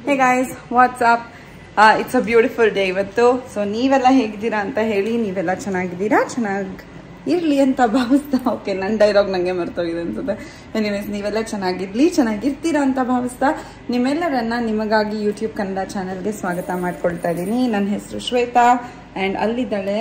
hey guys what's up it's a beautiful day ಇವತ್ತು so ನೀವೆಲ್ಲ ಹೇಗಿದ್ದೀರಾ ಅಂತ ಹೇಳಿ ನೀವೆಲ್ಲ ಚೆನ್ನಾಗಿದ್ದೀರಾ ಚೆನ್ನಾಗಿ ಇರಲಿ ಅಂತ ಭಾವಿಸ್ತಾ ಓಕೆ ನನ್ನ ಡೈಲಾಗ್ ನನಗೆ ಮರ್ತೋಗಿದೆ ಅನ್ಸುತ್ತೆ ಎನಿವೇಸ್ ನೀವೆಲ್ಲ ಚೆನ್ನಾಗಿರ್ಲಿ ಚೆನ್ನಾಗಿರ್ತೀರಾ ಅಂತ ಭಾವಿಸ್ತಾ ನಿಮ್ಮೆಲ್ಲರನ್ನ ನಿಮಗಾಗಿ ಯೂಟ್ಯೂಬ್ ಕನ್ನಡ ಚಾನಲ್ಗೆ ಸ್ವಾಗತ ಮಾಡ್ಕೊಳ್ತಾ ಇದ್ದೀನಿ ನನ್ನ ಹೆಸರು ಶ್ವೇತಾ ಆ್ಯಂಡ್ ಅಲ್ಲಿದ್ದಾಳೆ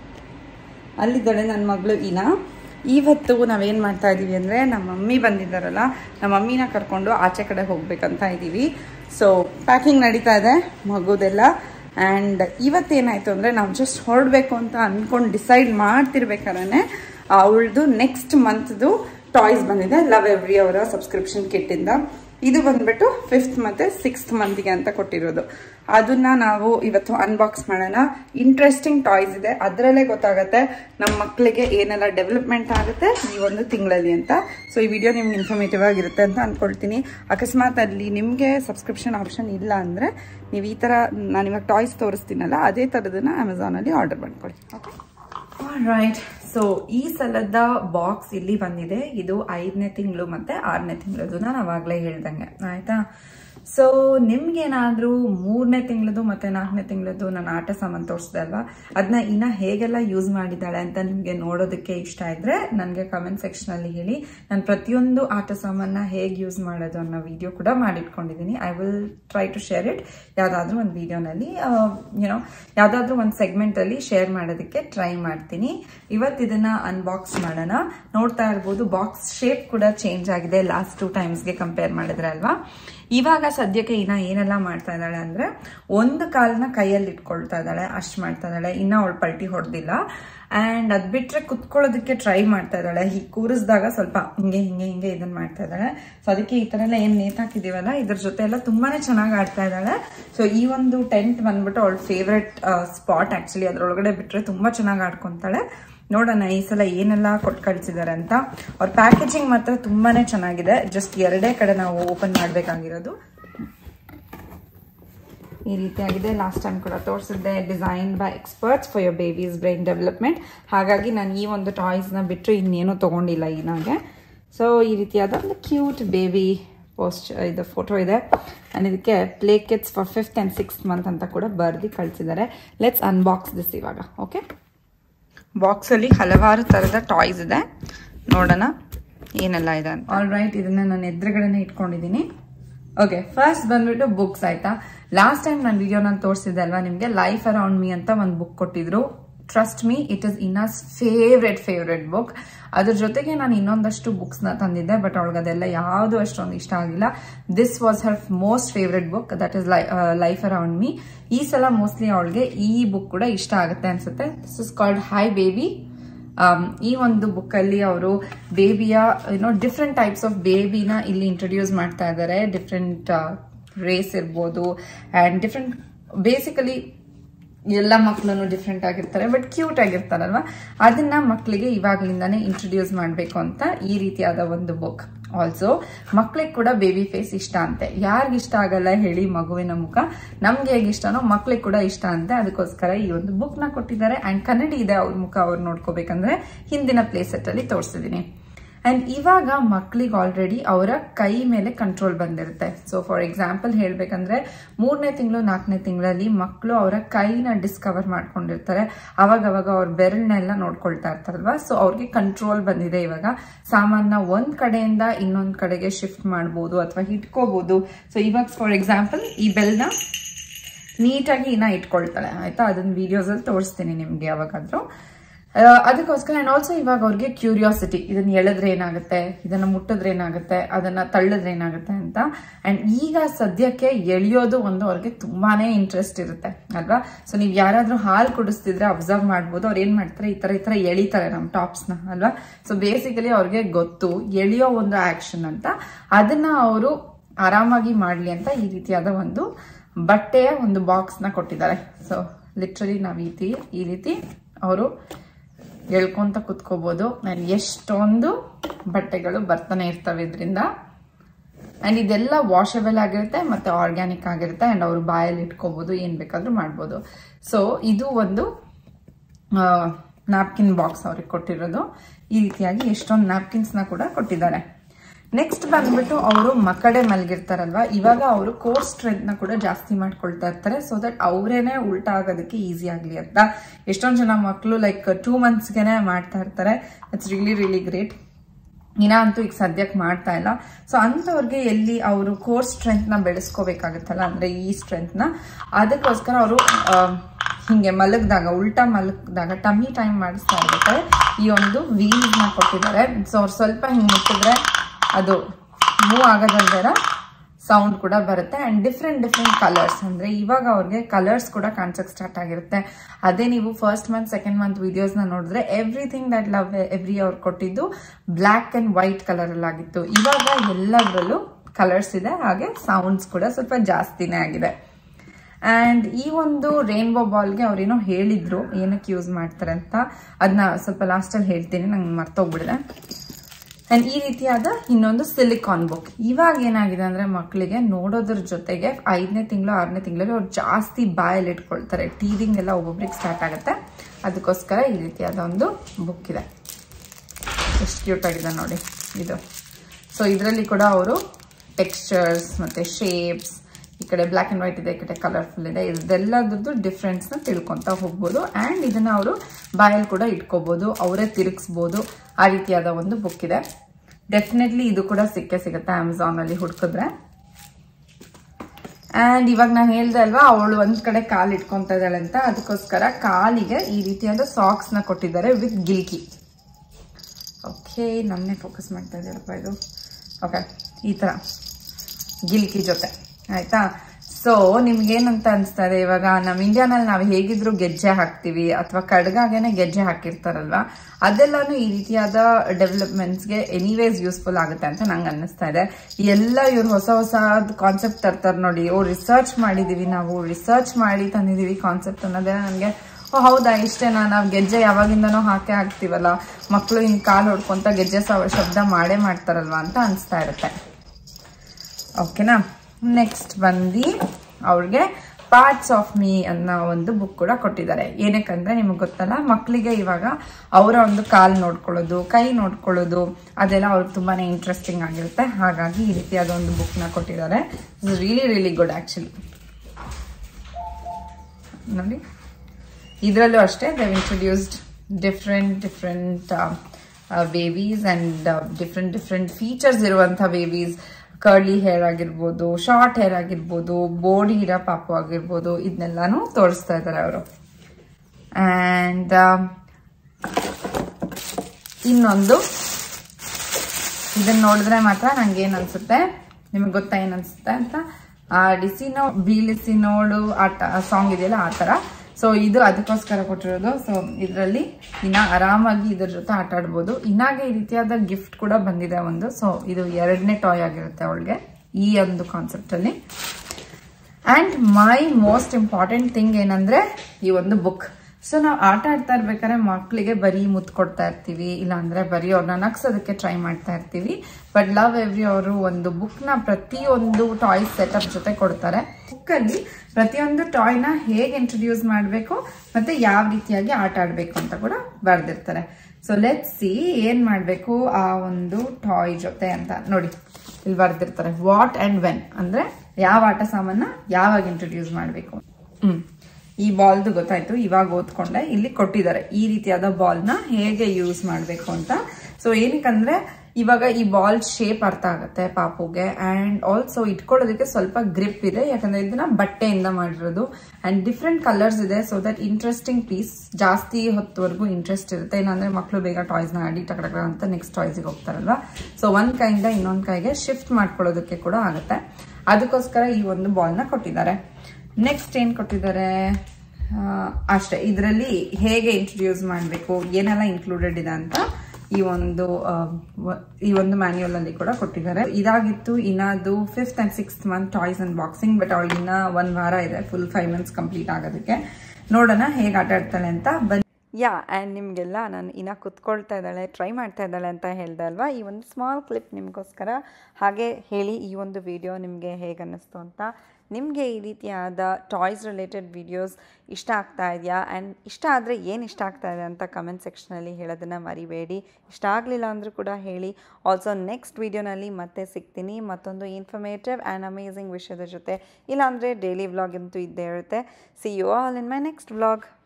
ಅಲ್ಲಿದ್ದಾಳೆ ನನ್ನ ಮಗಳು ಈನಾ ಇವತ್ತು ನಾವೇನು ಮಾಡ್ತಾ ಇದ್ದೀವಿ ಅಂದರೆ ನಮ್ಮ ಮಮ್ಮಿ ಬಂದಿದ್ದಾರಲ್ಲ ನಮ್ಮ ಮಮ್ಮಿನ ಕರ್ಕೊಂಡು ಆಚೆ ಕಡೆ ಹೋಗ್ಬೇಕಂತ ಇದ್ದೀವಿ ಸೊ ಪ್ಯಾಕಿಂಗ್ ನಡೀತಾ ಇದೆ ಮಗುದೆಲ್ಲ ಆ್ಯಂಡ್ ಇವತ್ತೇನಾಯಿತು ಅಂದರೆ ನಾವು ಜಸ್ಟ್ ಹೊರಡಬೇಕು ಅಂತ ಅಂದ್ಕೊಂಡು ಡಿಸೈಡ್ ಮಾಡ್ತಿರ್ಬೇಕಾದ್ರೆ ಅವಳದು ನೆಕ್ಸ್ಟ್ ಮಂತ್ದು ಟಾಯ್ಸ್ ಬಂದಿದೆ ಲವ್ ಎವ್ರಿ ಅವರ ಸಬ್ಸ್ಕ್ರಿಪ್ಷನ್ ಕಿಟ್ಟಿಂದ ಇದು ಬಂದ್ಬಿಟ್ಟು ಫಿಫ್ತ್ ಮತ್ತು ಸಿಕ್ಸ್ತ್ ಮಂತಿಗೆ ಅಂತ ಕೊಟ್ಟಿರೋದು ಅದನ್ನ ನಾವು ಇವತ್ತು ಅನ್ಬಾಕ್ಸ್ ಮಾಡೋಣ ಇಂಟ್ರೆಸ್ಟಿಂಗ್ ಟಾಯ್ಸ್ ಇದೆ ಅದರಲ್ಲೇ ಗೊತ್ತಾಗುತ್ತೆ ನಮ್ಮ ಮಕ್ಕಳಿಗೆ ಏನೆಲ್ಲ ಡೆವಲಪ್ಮೆಂಟ್ ಆಗುತ್ತೆ ಈ ಒಂದು ತಿಂಗಳಲ್ಲಿ ಅಂತ ಸೊ ಈ ವಿಡಿಯೋ ನಿಮ್ಗೆ ಇನ್ಫಾರ್ಮೇಟಿವ್ ಆಗಿರುತ್ತೆ ಅಂತ ಅನ್ಕೊಳ್ತೀನಿ ಅಕಸ್ಮಾತ್ ಅಲ್ಲಿ ನಿಮಗೆ ಸಬ್ಸ್ಕ್ರಿಪ್ಷನ್ ಆಪ್ಷನ್ ಇಲ್ಲ ಅಂದರೆ ನೀವು ಈ ಥರ ನಾನು ಇವಾಗ ಟಾಯ್ಸ್ ತೋರಿಸ್ತೀನಲ್ಲ ಅದೇ ಥರದನ್ನ ಅಮೆಝಾನಲ್ಲಿ ಆರ್ಡರ್ ಮಾಡ್ಕೊಳ್ಳಿ ಓಕೆ ರೈಟ್ ಸೊ ಈ ಸಲದ ಬಾಕ್ಸ್ ಇಲ್ಲಿ ಬಂದಿದೆ ಇದು ಐದನೇ ತಿಂಗಳು ಮತ್ತೆ ಆರನೇ ತಿಂಗಳದು ನಾನು ಅವಾಗಲೇ ಹೇಳ್ದಂಗೆ ಆಯ್ತಾ ಸೊ ನಿಮ್ಗೇನಾದ್ರೂ ಮೂರನೇ ತಿಂಗಳದು ಮತ್ತೆ ನಾಲ್ಕನೇ ತಿಂಗಳದು ನಾನು ಆಟ ಸಾಮಾನು ತೋರಿಸಿದೆ ಅಲ್ವಾ ಅದನ್ನ ಇನ್ನ ಹೇಗೆಲ್ಲ ಯೂಸ್ ಮಾಡಿದ್ದಾಳೆ ಅಂತ ನಿಮಗೆ ನೋಡೋದಕ್ಕೆ ಇಷ್ಟ ಇದ್ರೆ ನನಗೆ ಕಮೆಂಟ್ ಸೆಕ್ಷನ್ ಅಲ್ಲಿ ಹೇಳಿ ನಾನು ಪ್ರತಿಯೊಂದು ಆಟ ಸಾಮಾನ ಹೇಗೆ ಯೂಸ್ ಮಾಡೋದು ಅನ್ನೋ ವಿಡಿಯೋ ಕೂಡ ಮಾಡಿಟ್ಕೊಂಡಿದ್ದೀನಿ I will try to share it ಯಾವ್ದಾದ್ರು ಒಂದು ವಿಡಿಯೋನಲ್ಲಿ ಏನೋ ಯಾವ್ದಾದ್ರು ಒಂದು ಸೆಗ್ಮೆಂಟ್ ಅಲ್ಲಿ ಶೇರ್ ಮಾಡೋದಕ್ಕೆ ಟ್ರೈ ಮಾಡ್ತೀನಿ ಇವತ್ತು ಇದನ್ನ ಅನ್ಬಾಕ್ಸ್ ಮಾಡೋಣ ನೋಡ್ತಾ ಇರ್ಬೋದು ಬಾಕ್ಸ್ ಶೇಪ್ ಕೂಡ ಚೇಂಜ್ ಆಗಿದೆ ಲಾಸ್ಟ್ ಟೂ ಟೈಮ್ಸ್ಗೆ ಕಂಪೇರ್ ಮಾಡಿದ್ರೆ ಅಲ್ವಾ ಇವಾಗ ಸದ್ಯಕ್ಕೆ ಇನ್ನ ಏನೆಲ್ಲ ಮಾಡ್ತಾ ಇದ್ದಾಳೆ ಅಂದ್ರೆ ಒಂದು ಕಾಲನ್ನ ಕೈಯಲ್ಲಿ ಇಟ್ಕೊಳ್ತಾ ಇದ್ದಾಳೆ ಅಷ್ಟು ಮಾಡ್ತಾ ಇದ್ದಾಳೆ ಇನ್ನ ಅವಳು ಪಲ್ಟಿ ಹೊಡೆದಿಲ್ಲ ಅಂಡ್ ಅದ್ ಬಿಟ್ರೆ ಕುತ್ಕೊಳ್ಳೋದಕ್ಕೆ ಟ್ರೈ ಮಾಡ್ತಾ ಇದ್ದಾಳೆ ಹೀಗೆ ಕೂರಿಸಿದಾಗ ಸ್ವಲ್ಪ ಹಿಂಗೆ ಹಿಂಗೆ ಹಿಂಗೆ ಇದನ್ನ ಮಾಡ್ತಾ ಇದ್ದಾಳೆ ಸೊ ಅದಕ್ಕೆ ಈ ತರ ಎಲ್ಲ ಏನ್ ನೇತಾಕಿದೀವಲ್ಲ ಇದ್ರ ಜೊತೆ ಎಲ್ಲ ತುಂಬಾನೇ ಚೆನ್ನಾಗಿ ಆಡ್ತಾ ಇದ್ದಾಳೆ ಸೊ ಈ ಒಂದು ಟೆಂಟ್ ಬಂದ್ಬಿಟ್ಟು ಅವಳ ಫೇವ್ರೆಟ್ ಸ್ಪಾಟ್ ಆಕ್ಚುಲಿ ಅದ್ರೊಳಗಡೆ ಬಿಟ್ರೆ ತುಂಬಾ ಚೆನ್ನಾಗಿ ಆಡ್ಕೊಂತಾಳೆ ನೋಡೋಣ ಈ ಸಲ ಏನೆಲ್ಲ ಕೊಟ್ಟು ಕಳಿಸಿದ್ದಾರೆ ಅಂತ ಅವ್ರ ಪ್ಯಾಕೇಜಿಂಗ್ ಮಾತ್ರ ತುಂಬಾನೇ ಚೆನ್ನಾಗಿದೆ ಜಸ್ಟ್ ಎರಡೇ ಕಡೆ ನಾವು ಓಪನ್ ಮಾಡಬೇಕಾಗಿರೋದು ಈ ರೀತಿಯಾಗಿದೆ ಲಾಸ್ಟ್ ಟೈಮ್ ಕೂಡ ತೋರಿಸಿದ್ದೆ design by experts for your babies brain development ಹಾಗಾಗಿ ನಾನು ಈ ಒಂದು ಟಾಯ್ಸ್ನ ಬಿಟ್ಟರೆ ಇನ್ನೇನು ತೊಗೊಂಡಿಲ್ಲ ಈ ನನಗೆ ಸೊ ಈ ರೀತಿಯಾದ ಒಂದು ಕ್ಯೂಟ್ ಬೇಬಿ ಪೋಸ್ಟ್ ಇದು ಫೋಟೋ ಇದೆ ಆ್ಯಂಡ್ ಇದಕ್ಕೆ play kits for fifth and sixth month ಅಂತ ಕೂಡ ಬರ್ದು ಕಳಿಸಿದ್ದಾರೆ ಲೆಟ್ಸ್ ಅನ್ಬಾಕ್ಸ್ ದಿಸ್ ಇವಾಗ ಓಕೆ ಬಾಕ್ಸಲ್ಲಿ ಹಲವಾರು ಥರದ ಟಾಯ್ಸ್ ಇದೆ ನೋಡೋಣ ಏನೆಲ್ಲ ಇದೆ ಅಂತ ಆಲ್ ರೈಟ್ ಇದನ್ನ ನಾನು ಎದುರುಗಡೆನೆ ಇಟ್ಕೊಂಡಿದ್ದೀನಿ ಓಕೆ ಫಸ್ಟ್ ಬಂದ್ಬಿಟ್ಟು ಬುಕ್ಸ್ ಆಯ್ತಾ ಲಾಸ್ಟ್ ಟೈಮ್ ನಾನು ವಿಡಿಯೋನ ತೋರಿಸಿದೆ ಅಲ್ವಾ ನಿಮಗೆ ಲೈಫ್ ಅರೌಂಡ್ ಮೀ ಅಂತ ಒಂದು ಬುಕ್ ಕೊಟ್ಟಿದ್ರು trust me it is Inna's favourite favourite book ಅದ್ರ ಜೊತೆಗೆ ನಾನು ಇನ್ನೊಂದಷ್ಟು ಬುಕ್ಸ್ ನ ತಂದಿದ್ದೆ ಬಟ್ ಅವಳಿಗೆ ಅದೆಲ್ಲ ಯಾವುದು ಅಷ್ಟೊಂದು ಇಷ್ಟ ಆಗಿಲ್ಲ this was her most favourite book that is life around me ಈ ಸಲ ಮೋಸ್ಟ್ಲಿ ಅವಳಿಗೆ ಈ ಬುಕ್ ಕೂಡ ಇಷ್ಟ ಆಗುತ್ತೆ ಅನ್ಸುತ್ತೆ this is called hi baby ಈ ಒಂದು ಬುಕ್ ಅಲ್ಲಿ ಅವರು ಬೇಬಿಯ ಏನೋ ಡಿಫ್ರೆಂಟ್ ಟೈಪ್ಸ್ ಆಫ್ ಬೇಬಿನ ಇಲ್ಲಿ ಇಂಟ್ರೊಡ್ಯೂಸ್ ಮಾಡ್ತಾ ಇದ್ದಾರೆ ಡಿಫ್ರೆಂಟ್ ರೇಸ್ ಇರ್ಬೋದು ಅಂಡ್ ಡಿಫ್ರೆಂಟ್ ಬೇಸಿಕಲಿ ಎಲ್ಲ ಮಕ್ಕಳು ಡಿಫ್ರೆಂಟ್ ಆಗಿರ್ತಾರೆ ಬಟ್ ಕ್ಯೂಟ್ ಆಗಿರ್ತಾರಲ್ವಾ ಅದನ್ನ ಮಕ್ಕಳಿಗೆ ಇವಾಗ್ಲಿಂದಾನೇ ಇಂಟ್ರೊಡ್ಯೂಸ್ ಮಾಡಬೇಕು ಅಂತ ಈ ರೀತಿಯಾದ ಒಂದು ಬುಕ್ ಆಲ್ಸೋ ಮಕ್ಳಿಗೆ ಕೂಡ ಬೇಬಿ ಫೇಸ್ ಇಷ್ಟ ಅಂತೆ ಯಾರಿಗ ಇಷ್ಟ ಆಗಲ್ಲ ಹೇಳಿ ಮಗುವಿನ ಮುಖ ನಮ್ಗೆ ಹೇಗೆ ಇಷ್ಟನೋ ಮಕ್ಳಿಗೆ ಕೂಡ ಇಷ್ಟ ಅಂತೆ ಅದಕ್ಕೋಸ್ಕರ ಈ ಒಂದು ಬುಕ್ ನ ಕೊಟ್ಟಿದ್ದಾರೆ ಅಂಡ್ ಕನ್ನಡಿ ಇದೆ ಅವ್ರ ಮುಖ ಅವ್ರು ನೋಡ್ಕೋಬೇಕಂದ್ರೆ ಹಿಂದಿನ ಪ್ಲೇಸ್ ಸೆಟ್ ಅಲ್ಲಿ ತೋರಿಸಿದೀನಿ ಅಂಡ್ ಇವಾಗ ಮಕ್ಳಿಗೆ ಆಲ್ರೆಡಿ ಅವರ ಕೈ ಮೇಲೆ ಕಂಟ್ರೋಲ್ ಬಂದಿರುತ್ತೆ ಸೊ ಫಾರ್ ಎಕ್ಸಾಂಪಲ್ ಹೇಳ್ಬೇಕಂದ್ರೆ ಮೂರನೇ ತಿಂಗಳು ನಾಲ್ಕನೇ ತಿಂಗಳಲ್ಲಿ ಮಕ್ಕಳು ಅವರ ಕೈನ ಡಿಸ್ಕವರ್ ಮಾಡ್ಕೊಂಡಿರ್ತಾರೆ ಅವಾಗ ಅವಾಗ ಅವ್ರ ಬೆರಳನ್ನೆಲ್ಲ ನೋಡ್ಕೊಳ್ತಾ ಇರ್ತಾರಲ್ವಾ ಸೊ ಅವ್ರಿಗೆ ಕಂಟ್ರೋಲ್ ಬಂದಿದೆ ಇವಾಗ ಸಾಮಾನ ಒಂದ್ ಕಡೆಯಿಂದ ಇನ್ನೊಂದ್ ಕಡೆಗೆ ಶಿಫ್ಟ್ ಮಾಡ್ಬೋದು ಅಥವಾ ಇಟ್ಕೋಬಹುದು ಸೊ ಇವಾಗ ಫಾರ್ ಎಕ್ಸಾಂಪಲ್ ಈ ಬೆಲ್ನ ನೀಟಾಗಿ ಇನ್ನ ಇಟ್ಕೊಳ್ತಾಳೆ ಆಯ್ತಾ ಅದನ್ನ ವಿಡಿಯೋಸ್ ಅಲ್ಲಿ ತೋರಿಸ್ತೀನಿ ನಿಮ್ಗೆ ಯಾವಾಗಾದ್ರೂ ಅದಕ್ಕೋಸ್ಕರ ಅಂಡ್ ಆಲ್ಸೋ ಇವಾಗ ಅವ್ರಿಗೆ ಕ್ಯೂರಿಯಾಸಿಟಿ ಇದನ್ನ ಎಳೆದ್ರೆ ಏನಾಗುತ್ತೆ ಇದನ್ನ ಮುಟ್ಟಿದ್ರೆ ಏನಾಗುತ್ತೆ ಅದನ್ನ ತಳ್ಳಿದ್ರೆ ಏನಾಗುತ್ತೆ ಅಂತ ಅಂಡ್ ಈಗ ಸದ್ಯಕ್ಕೆ ಎಳೆಯೋದು ಒಂದು ಅವ್ರಿಗೆ ತುಂಬಾನೇ ಇಂಟ್ರೆಸ್ಟ್ ಇರುತ್ತೆ ಅಲ್ವಾ ಸೊ ನೀವು ಯಾರಾದ್ರೂ ಹಾಲು ಕುಡಿಸ್ತಿದ್ರೆ ಅಬ್ಸರ್ವ್ ಮಾಡ್ಬೋದು ಅವ್ರು ಏನ್ ಮಾಡ್ತಾರೆ ಈ ತರ ಈ ತರ ಎಳಿತಾರೆ ನಮ್ಮ ಟಾಪ್ಸ್ ನ ಅಲ್ವಾ ಸೊ ಬೇಸಿಕಲಿ ಅವ್ರಿಗೆ ಗೊತ್ತು ಎಳೆಯೋ ಒಂದು ಆಕ್ಷನ್ ಅಂತ ಅದನ್ನ ಅವರು ಆರಾಮಾಗಿ ಮಾಡ್ಲಿ ಅಂತ ಈ ರೀತಿಯಾದ ಒಂದು ಬಟ್ಟೆಯ ಒಂದು ಬಾಕ್ಸ್ ನ ಕೊಟ್ಟಿದ್ದಾರೆ ಸೊ ಲಿಟ್ರಲಿ ನಾವು ಈ ರೀತಿ ಈ ರೀತಿ ಅವರು ಎಳ್ಕೊಂತ ಕುತ್ಕೋಬಹುದು ಅಂಡ್ ಎಷ್ಟೊಂದು ಬಟ್ಟೆಗಳು ಬರ್ತಾನೆ ಇರ್ತವೆ ಇದರಿಂದ ಅಂಡ್ ಇದೆಲ್ಲ ವಾಷಬಲ್ ಆಗಿರುತ್ತೆ ಮತ್ತೆ ಆರ್ಗ್ಯಾನಿಕ್ ಆಗಿರುತ್ತೆ ಅಂಡ್ ಅವರು ಬಾಯಲ್ಲಿ ಇಟ್ಕೋಬಹುದು ಏನ್ ಬೇಕಾದ್ರೂ ಮಾಡ್ಬೋದು ಸೊ ಇದು ಒಂದು ನ್ಯಾಪ್ಕಿನ್ ಬಾಕ್ಸ್ ಅವ್ರಿಗೆ ಕೊಟ್ಟಿರೋದು ಈ ರೀತಿಯಾಗಿ ಎಷ್ಟೊಂದು ನ್ಯಾಪ್ಕಿನ್ಸ್ ನ ಕೂಡ ಕೊಟ್ಟಿದ್ದಾರೆ ನೆಕ್ಸ್ಟ್ ಬಂದ್ಬಿಟ್ಟು ಅವರು ಮಕ್ಕಡೆ ಮಲಗಿರ್ತಾರಲ್ವಾ ಇವಾಗ ಅವರು ಕೋರ್ ಸ್ಟ್ರೆಂತ್ನ ಕೂಡ ಜಾಸ್ತಿ ಮಾಡ್ಕೊಳ್ತಾ ಇರ್ತಾರೆ ಸೊ ದಟ್ ಅವರೇನೆ ಉಲ್ಟಾ ಆಗೋದಕ್ಕೆ ಈಸಿ ಆಗಲಿ ಅಂತ ಎಷ್ಟೊಂದು ಜನ ಮಕ್ಕಳು ಲೈಕ್ ಟೂ ಮಂತ್ಸ್ಗೆನೆ ಮಾಡ್ತಾ ಇರ್ತಾರೆ ಇಟ್ಸ್ ರಿಯಲಿ ರಿಯಲಿ ಗ್ರೇಟ್ ಇನ್ನ ಅಂತೂ ಈಗ ಸದ್ಯಕ್ಕೆ ಮಾಡ್ತಾ ಇಲ್ಲ ಸೊ ಅಂಥವ್ರಿಗೆ ಎಲ್ಲಿ ಅವರು ಕೋರ್ ಸ್ಟ್ರೆಂತ್ನ ಬೆಳೆಸ್ಕೋಬೇಕಾಗುತ್ತಲ್ಲ ಅಂದರೆ ಈ ಸ್ಟ್ರೆಂತ್ನ ಅದಕ್ಕೋಸ್ಕರ ಅವರು ಹಿಂಗೆ ಮಲಗಿದಾಗ ಉಲ್ಟಾ ಮಲಗಿದಾಗ ಟಮ್ಮಿ ಟೈಮ್ ಮಾಡಿಸ್ತಾ ಇರ್ಬೇಕಾದ್ರೆ ಈ ಒಂದು ವೀಲ್ಸ್ನ ಕೊಟ್ಟಿದ್ದಾರೆ ಸೊ ಅವ್ರು ಸ್ವಲ್ಪ ಹಿಂಗೆ ಮುಟ್ಟಿದ್ರೆ ಅದು ಮೂವ್ ಆಗೋದಲ್ದರ ಸೌಂಡ್ ಕೂಡ ಬರುತ್ತೆ ಅಂಡ್ ಡಿಫ್ರೆಂಟ್ ಡಿಫ್ರೆಂಟ್ ಕಲರ್ಸ್ ಅಂದ್ರೆ ಇವಾಗ ಅವ್ರಿಗೆ ಕಲರ್ಸ್ ಕೂಡ ಕಾಣಿಸಕ್ ಸ್ಟಾರ್ಟ್ ಆಗಿರುತ್ತೆ ಅದೇ ನೀವು ಫಸ್ಟ್ ಮಂತ್ ಸೆಕೆಂಡ್ ಮಂತ್ ವಿಡಿಯೋಸ್ನ ನೋಡಿದ್ರೆ ಎವ್ರಿಥಿಂಗ್ ದಟ್ ಲವ್ ಎವ್ರಿ ಅವ್ರು ಕೊಟ್ಟಿದ್ದು ಬ್ಲ್ಯಾಕ್ ಅಂಡ್ ವೈಟ್ ಕಲರ್ ಅಲ್ಲಿ ಆಗಿತ್ತು ಇವಾಗ ಎಲ್ಲದರಲ್ಲೂ ಕಲರ್ಸ್ ಇದೆ ಹಾಗೆ ಸೌಂಡ್ಸ್ ಕೂಡ ಸ್ವಲ್ಪ ಜಾಸ್ತಿನೇ ಆಗಿದೆ ಆ್ಯಂಡ್ ಈ ಒಂದು ರೈನ್ಬೋ ಬಾಲ್ಗೆ ಅವ್ರೇನೋ ಹೇಳಿದ್ರು ಏನಕ್ಕೆ ಯೂಸ್ ಮಾಡ್ತಾರೆ ಅಂತ ಅದನ್ನ ಸ್ವಲ್ಪ ಲಾಸ್ಟಲ್ಲಿ ಹೇಳ್ತೀನಿ ನಂಗೆ ಮರ್ತೋಗ್ಬಿಡಿದೆ ಆ್ಯಂಡ್ ಈ ರೀತಿಯಾದ ಇನ್ನೊಂದು ಸಿಲಿಕಾನ್ ಬುಕ್ ಇವಾಗ ಏನಾಗಿದೆ ಅಂದರೆ ಮಕ್ಕಳಿಗೆ ನೋಡೋದ್ರ ಜೊತೆಗೆ ಐದನೇ ತಿಂಗಳು ಆರನೇ ತಿಂಗಳಲ್ಲಿ ಅವ್ರು ಜಾಸ್ತಿ ಬಾಯಲ್ಲಿ ಇಟ್ಕೊಳ್ತಾರೆ ಟೀದಿಂಗ್ ಎಲ್ಲ ಒಬ್ಬೊಬ್ರಿಗೆ ಸ್ಟಾರ್ಟ್ ಆಗುತ್ತೆ ಅದಕ್ಕೋಸ್ಕರ ಈ ರೀತಿಯಾದ ಒಂದು ಬುಕ್ ಇದೆ ಎಷ್ಟು ಕ್ಯೂಟ್ ಆಗಿದೆ ನೋಡಿ ಇದು ಸೊ ಇದರಲ್ಲಿ ಕೂಡ ಅವರು ಟೆಕ್ಸ್ಚರ್ಸ್ ಮತ್ತು ಶೇಪ್ಸ್ ಈ ಕಡೆ ಬ್ಲ್ಯಾಕ್ ಆ್ಯಂಡ್ ವೈಟ್ ಇದೆ ಈ ಕಡೆ ಕಲರ್ಫುಲ್ ಇದೆ ಇದೆಲ್ಲದದ್ದು ಡಿಫ್ರೆನ್ಸ್ನ ತಿಳ್ಕೊತಾ ಹೋಗ್ಬೋದು ಆ್ಯಂಡ್ ಇದನ್ನು ಅವರು ಬಾಯಲ್ಲಿ ಕೂಡ ಇಟ್ಕೋಬೋದು ಅವರೇ ತಿರುಗಿಸ್ಬೋದು ಆ ರೀತಿಯಾದ ಒಂದು ಬುಕ್ ಇದೆ ಡೆಫಿನೆಟ್ಲಿ ಇದು ಕೂಡ ಸಿಕ್ಕೇ ಸಿಗುತ್ತೆ ಅಮೆಝಾನಲ್ಲಿ ಹುಡ್ಕಿದ್ರೆ ಆ್ಯಂಡ್ ಇವಾಗ ನಾನು ಹೇಳ್ದೆ ಅಲ್ವಾ ಅವಳು ಒಂದ್ ಕಡೆ ಕಾಲು ಇಟ್ಕೊಂತ ಇದ್ದಾಳೆ ಅಂತ ಅದಕ್ಕೋಸ್ಕರ ಕಾಲಿಗೆ ಈ ರೀತಿಯಾದ ಸಾಕ್ಸ್ನ ಕೊಟ್ಟಿದ್ದಾರೆ ವಿತ್ ಗಿಲ್ಕಿ ಓಕೆ ನನ್ನೇ ಫೋಕಸ್ ಮಾಡ್ತಾ ಇದ್ದಾರಪ್ಪ ಇದು ಓಕೆ ಈ ಥರ ಗಿಲ್ಕಿ ಜೊತೆ ಆಯ್ತಾ ಸೊ ನಿಮ್ಗೇನಂತ ಅನಿಸ್ತಾ ಇದೆ ಇವಾಗ ನಮ್ಮ ಇಂಡಿಯಾನಲ್ಲಿ ನಾವು ಹೇಗಿದ್ರು ಗೆಜ್ಜೆ ಹಾಕ್ತೀವಿ ಅಥವಾ ಕಡ್ಗಾಗೇನೆ ಗೆಜ್ಜೆ ಹಾಕಿರ್ತಾರಲ್ವಾ ಅದೆಲ್ಲಾನು ಈ ರೀತಿಯಾದ ಡೆವಲಪ್ಮೆಂಟ್ಸ್ಗೆ ಎನಿವೇಸ್ ಯೂಸ್ಫುಲ್ ಆಗುತ್ತೆ ಅಂತ ನಂಗೆ ಅನ್ನಿಸ್ತಾ ಇದೆ ಎಲ್ಲ ಇವ್ರು ಹೊಸ ಹೊಸ ಕಾನ್ಸೆಪ್ಟ್ ತರ್ತಾರೆ ನೋಡಿ ಓ ರಿಸರ್ಚ್ ಮಾಡಿದೀವಿ ನಾವು ರಿಸರ್ಚ್ ಮಾಡಿ ತಂದಿದೀವಿ ಕಾನ್ಸೆಪ್ಟ್ ಅನ್ನೋದೇ ನನಗೆ ಓ ಹೌದಾ ಇಷ್ಟೇನಾ ನಾವು ಗೆಜ್ಜೆ ಯಾವಾಗಿಂದನೂ ಹಾಕೇ ಹಾಕ್ತೀವಲ್ಲ ಮಕ್ಕಳು ಹಿಂಗೆ ಕಾಲು ಹೊಡ್ಕೊಂತ ಗೆಜ್ಜೆ ಶಬ್ದ ಮಾಡೇ ಮಾಡ್ತಾರಲ್ವಾ ಅಂತ ಅನಿಸ್ತಾ ಇರುತ್ತೆ ಓಕೆನಾ ನೆಕ್ಸ್ಟ್ ಬಂದು ಅವ್ರಿಗೆ ಪಾರ್ಟ್ಸ್ ಆಫ್ ಮೀ ಅನ್ನೋ ಒಂದು ಬುಕ್ ಕೂಡ ಕೊಟ್ಟಿದ್ದಾರೆ ಏನಕ್ಕಂದ್ರೆ ನಿಮಗೆ ಗೊತ್ತಲ್ಲ ಮಕ್ಕಳಿಗೆ ಇವಾಗ ಅವರ ಒಂದು ಕಾಲು ನೋಡ್ಕೊಳ್ಳೋದು ಕೈ ನೋಡ್ಕೊಳ್ಳೋದು ಅದೆಲ್ಲ ಅವ್ರಿಗೆ ತುಂಬಾನೇ ಇಂಟ್ರೆಸ್ಟಿಂಗ್ ಆಗಿರುತ್ತೆ ಹಾಗಾಗಿ ಈ ರೀತಿಯಾದ ಒಂದು ಬುಕ್ನ ಕೊಟ್ಟಿದ್ದಾರೆ ರಿಯಲಿ ರಿಯಲಿ ಗುಡ್ ಆ್ಯಕ್ಚುಲಿ ನೋಡಿ ಇದರಲ್ಲೂ ಅಷ್ಟೇ they've introduced different different babies and different different features ಇರುವಂಥ ಬೇಬೀಸ್ ಕರ್ಲಿ ಹೇರ್ ಆಗಿರ್ಬೋದು ಶಾರ್ಟ್ ಹೇರ್ ಆಗಿರ್ಬೋದು ಬೋಡಿ ಇರೋ ಪಾಪು ಆಗಿರ್ಬೋದು ಇದನ್ನೆಲ್ಲಾನು ತೋರಿಸ್ತಾ ಇದ್ದಾರೆ ಅವರು ಆ್ಯಂಡ್ ಇನ್ನೊಂದು ಇದನ್ನ ನೋಡಿದ್ರೆ ಮಾತ್ರ ನಂಗೆ ಏನ್ ಅನ್ಸುತ್ತೆ ನಿಮಗೆ ಗೊತ್ತಾ ಏನ್ ಅನ್ಸುತ್ತೆ ಅಂತ ಆ ಡಿಸಿನೋ ಬೀಳಿಸಿನೋಡು ಆಟ ಸಾಂಗ್ ಇದೆಯಲ್ಲ ಆ ತರ ಸೊ ಇದು ಅದಕ್ಕೋಸ್ಕರ ಕೊಟ್ಟಿರೋದು ಸೊ ಇದರಲ್ಲಿ ಇನ್ನ ಆರಾಮಾಗಿ ಇದ್ರ ಜೊತೆ ಆಟ ಆಡ್ಬೋದು ಇನ್ನಾಗೆ ಈ ರೀತಿಯಾದ ಗಿಫ್ಟ್ ಕೂಡ ಬಂದಿದೆ ಒಂದು ಸೊ ಇದು ಎರಡನೇ ಟಾಯ್ ಆಗಿರುತ್ತೆ ಅವಳಿಗೆ ಈ ಒಂದು ಕಾನ್ಸೆಪ್ಟ್ ಅಲ್ಲಿ and my most important thing ಏನಂದ್ರೆ ಈ ಒಂದು ಬುಕ್ ಸೊ ನಾವು ಆಟ ಆಡ್ತಾ ಇರ್ಬೇಕಾದ್ರೆ ಮಕ್ಕಳಿಗೆ ಬರೀ ಮುತ್ತು ಕೊಡ್ತಾ ಇರ್ತೀವಿ ಇಲ್ಲಾಂದ್ರೆ ಬರೀ ಅವ್ರನ್ನ ನಗ್ಸೋದಕ್ಕೆ ಟ್ರೈ ಮಾಡ್ತಾ ಇರ್ತೀವಿ ಬಟ್ ಲವ್ ಎವ್ರಿ ಅವರು ಒಂದು ಬುಕ್ನ ಪ್ರತಿಯೊಂದು ಟಾಯ್ ಸೆಟಪ್ ಜೊತೆ ಕೊಡ್ತಾರೆ ಬುಕ್ಕಲ್ಲಿ ಪ್ರತಿಯೊಂದು ಟಾಯ್ನ ಹೇಗೆ ಇಂಟ್ರೊಡ್ಯೂಸ್ ಮಾಡಬೇಕು ಮತ್ತೆ ಯಾವ ರೀತಿಯಾಗಿ ಆಟ ಆಡಬೇಕು ಅಂತ ಕೂಡ ಬರೆದಿರ್ತಾರೆ ಸೊ ಲೆಟ್ ಸಿ ಏನ್ ಮಾಡಬೇಕು ಆ ಒಂದು ಟಾಯ್ ಜೊತೆ ಅಂತ ನೋಡಿ ಇಲ್ಲಿ ಬರ್ದಿರ್ತಾರೆ ವಾಟ್ ಅಂಡ್ ವೆನ್ ಅಂದ್ರೆ ಯಾವ ಆಟ ಸಾಮಾನ ಯಾವಾಗ ಇಂಟ್ರೊಡ್ಯೂಸ್ ಮಾಡಬೇಕು ಹ್ಮ್ ಈ ಬಾಲ್ದು ಗೊತ್ತಾಯ್ತು ಇವಾಗ ಓದ್ಕೊಂಡೆ ಇಲ್ಲಿ ಕೊಟ್ಟಿದ್ದಾರೆ ಈ ರೀತಿಯಾದ ಬಾಲ್ನ ಹೇಗೆ ಯೂಸ್ ಮಾಡಬೇಕು ಅಂತ ಸೊ ಏನಕ್ಕಂದ್ರೆ ಇವಾಗ ಈ ಬಾಲ್ ಶೇಪ್ ಅರ್ಥ ಆಗುತ್ತೆ ಪಾಪುಗೆ ಅಂಡ್ ಆಲ್ಸೋ ಇಟ್ಕೊಳ್ಳೋದಕ್ಕೆ ಸ್ವಲ್ಪ ಗ್ರಿಪ್ ಇದೆ ಯಾಕಂದ್ರೆ ಇದನ್ನ ಬಟ್ಟೆಯಿಂದ ಮಾಡಿರೋದು ಅಂಡ್ ಡಿಫ್ರೆಂಟ್ ಕಲರ್ಸ್ ಇದೆ ಸೊ ದಟ್ ಇಂಟ್ರೆಸ್ಟಿಂಗ್ ಪೀಸ್ ಜಾಸ್ತಿ ಹೊತ್ತವರೆಗೂ ಇಂಟ್ರೆಸ್ಟ್ ಇರುತ್ತೆ ಇಲ್ಲಾಂದ್ರೆ ಮಕ್ಕಳು ಬೇಗ ಟಾಯ್ಸ್ನ ಆಡಿ ಟಕ್ ಅಂತ ನೆಕ್ಸ್ಟ್ ಟಾಯ್ಸ್ಗೆ ಹೋಗ್ತಾರಲ್ವಾ ಸೊ ಒಂದ್ ಕೈಯಿಂದ ಇನ್ನೊಂದ್ ಕೈಗೆ ಶಿಫ್ಟ್ ಮಾಡ್ಕೊಳ್ಳೋದಕ್ಕೆ ಕೂಡ ಆಗುತ್ತೆ ಅದಕ್ಕೋಸ್ಕರ ಈ ಒಂದು ಬಾಲ್ನ ಕೊಟ್ಟಿದ್ದಾರೆ ನೆಕ್ಸ್ಟ್ ಏನ್ ಕೊಟ್ಟಿದ್ದಾರೆ ಅಷ್ಟೇ ಇದರಲ್ಲಿ ಹೇಗೆ ಇಂಟ್ರೊಡ್ಯೂಸ್ ಮಾಡಬೇಕು ಏನೆಲ್ಲ ಇನ್ಕ್ಲೂಡೆಡ್ ಇದೆ ಅಂತ ಈ ಒಂದು ಈ ಒಂದು ಮ್ಯಾನ್ಯುಯಲ್ ಅಲ್ಲಿ ಕೂಡ ಕೊಟ್ಟಿದ್ದಾರೆ ಇದಾಗಿತ್ತು ಇನ್ನದು fifth and sixth month toys unboxing but ಅವಳಿಗೆ ಇನ್ನ ಒಂದ್ ವಾರ ಇದೆ ಫುಲ್ ಫೈವ್ ಮಂತ್ಸ್ ಕಂಪ್ಲೀಟ್ ಆಗೋದಕ್ಕೆ ನೋಡೋಣ ಹೇಗೆ ಆಟ ಆಡ್ತಾಳೆ ಅಂತ ಬನ್ನಿ ಯಾ ಆ್ಯಂಡ್ ನಿಮಗೆಲ್ಲ ನಾನು ಇನ್ನ ಕುತ್ಕೊಳ್ತಾ ಇದ್ದಾಳೆ ಟ್ರೈ ಮಾಡ್ತಾ ಇದ್ದಾಳೆ ಅಂತ ಹೇಳ್ದೆ ಅಲ್ವಾ ಈ ಒಂದು ಸ್ಮಾಲ್ ಕ್ಲಿಪ್ ನಿಮಗೋಸ್ಕರ ಹಾಗೆ ಹೇಳಿ ಈ ಒಂದು ವಿಡಿಯೋ ನಿಮಗೆ ಹೇಗೆ ಅನ್ನಿಸ್ತು ಅಂತ ನಿಮಗೆ ಈ ರೀತಿಯಾದ ಟಾಯ್ಸ್ ರಿಲೇಟೆಡ್ ವಿಡಿಯೋಸ್ ಇಷ್ಟ ಆಗ್ತಾ ಇದೆಯಾ ಆ್ಯಂಡ್ ಇಷ್ಟ ಆದರೆ ಏನು ಇಷ್ಟ ಆಗ್ತಾ ಇದೆ ಅಂತ ಕಮೆಂಟ್ ಸೆಕ್ಷನಲ್ಲಿ ಹೇಳೋದನ್ನು ಮರಿಬೇಡಿ ಇಷ್ಟ ಆಗಲಿಲ್ಲ ಅಂದರೂ ಕೂಡ ಹೇಳಿ ಆಲ್ಸೋ ನೆಕ್ಸ್ಟ್ ವೀಡಿಯೋನಲ್ಲಿ ಮತ್ತೆ ಸಿಗ್ತೀನಿ ಮತ್ತೊಂದು ಇನ್ಫಾರ್ಮೇಟಿವ್ ಆ್ಯಂಡ್ ಅಮೇಝಿಂಗ್ ವಿಷಯದ ಜೊತೆ ಇಲ್ಲಾಂದರೆ ಡೈಲಿ ವ್ಲಾಗ್ ಅಂತೂ ಇದ್ದೇ ಇರುತ್ತೆ see you all in my next vlog